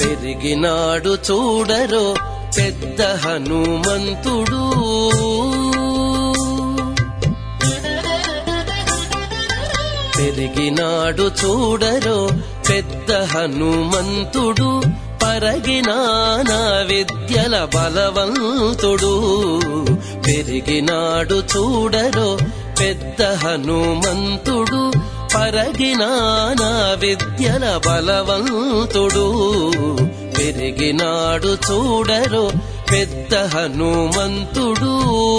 పెరిగినాడు చూడరో పెద్ద హనుమంతుడు పెరిగినాడు చూడరో పెద్ద హనుమంతుడు పరగినాన విద్యల బలవంతుడు పెరిగినాడు చూడరో పెద్ద హనుమంతుడు పరగినాన విద్యల బలవంతుడు పెరిగినాడు చూడరో పెద్ద హనుమంతుడు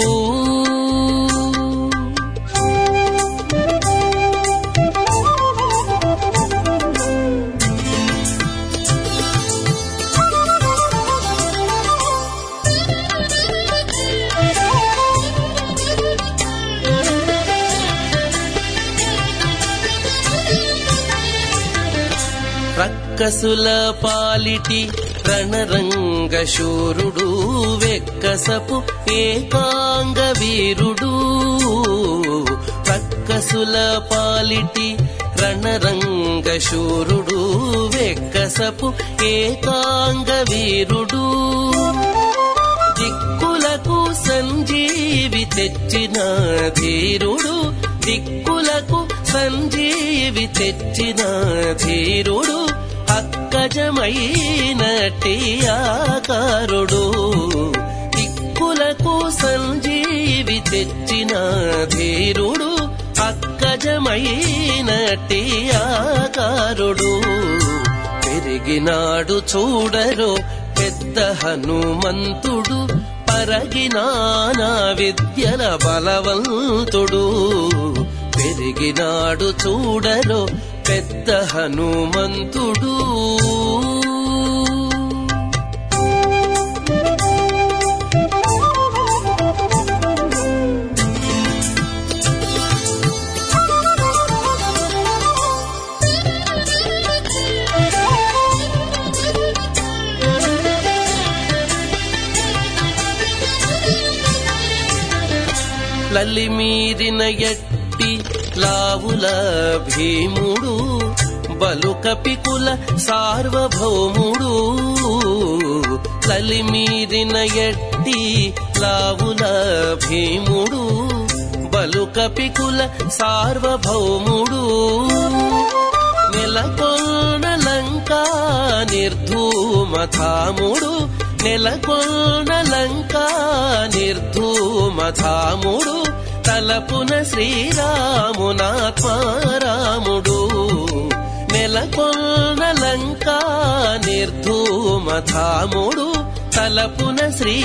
రక్కసుల పాలిటి రణరంగ శూరుడు వెక్కసపు ఏకాంగ వీరుడు రక్కసుల పాలిటి రణరంగ శూరుడు వెక్కసపు ఏకాంగ వీరుడు దిక్కులకు సంజీవి తెచ్చిన ధీరుడు దిక్కులకు సంజీవి తెచ్చిన ధీరుడు అక్కజమైనటి ఆకారుడు దిక్కులకు సంజీవి తెచ్చిన ధీరుడు అక్కజమైనటి ఆకారుడు పెరిగినాడు చూడరో పెద్ద హనుమంతుడు పరగినాన విద్యల బలవంతుడు పెరిగినాడు చూడరో పెద్ద హనుమంతుడు లలిమీరిన ఎట్టి లావుల భీముడు బలుకపికుల సార్వభౌముడు లలిమీరిన ఎట్టి లావుల భీముడు బలుకపికుల సార్వభౌముడు నెలకొన్న లంకా నిర్ధూమధాముడు నెలకొన్న లంకా నిర్ధూమధాముడు తలపున శ్రీరామునాత్మారాముడు నెలకొన్న లంకా నిర్ధూమధాముడు తలపున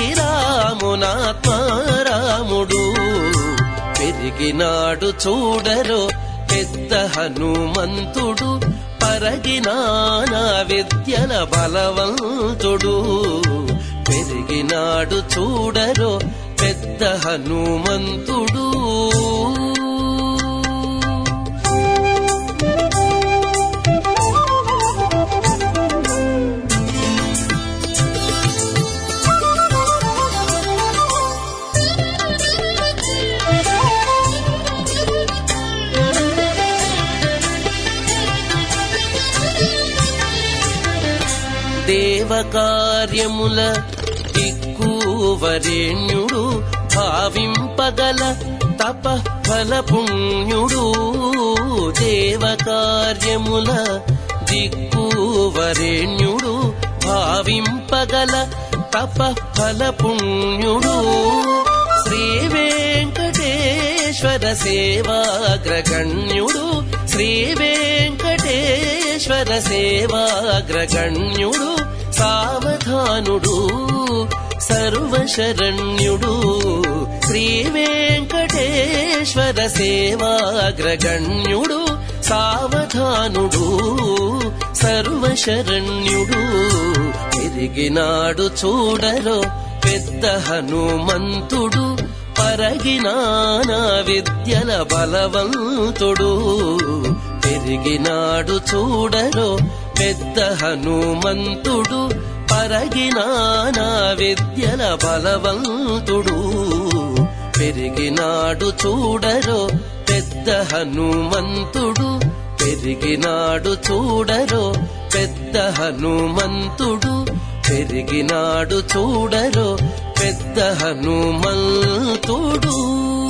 శ్రీరామునాత్మారాముడు పెరిగినాడు చూడరో పెద్ద హనుమంతుడు పరగినాన విద్యల బలవంతుడు పెరిగినాడు చూడరో పెద్ద హనుమంతుడు దేవకార్యముల దిక్కువరేణ్యుడు భావింపగల తప ఫల పుణ్యుడు దేవకార్యముల దిక్కువరేణ్యుడు భావింపగల తప ఫల పుణ్యుడు శ్రీ వెంకటేశ్వర సేవాగ్రగణ్యుడు శ్రీ వెంకటేశ్వర సేవాగ్రగణ్యుడు సావధానుడు సర్వశరణ్యుడు శ్రీ వెంకటేశ్వర సేవాగ్రగణ్యుడు సావధానుడు సర్వశరణ్యుడు పెరిగినాడు చూడరో పెద్ద హనుమంతుడు పరగినాన విద్యల బలవంతుడు పెరిగినాడు చూడరో పెద్ద హనుమంతుడు పరగినాన విద్యల బలవంతుడు పెరిగినాడు చూడరో పెద్ద హనుమంతుడు పెరిగినాడు చూడరో పెద్ద హనుమంతుడు పెరిగినాడు చూడరో పెద్ద హనుమంతుడు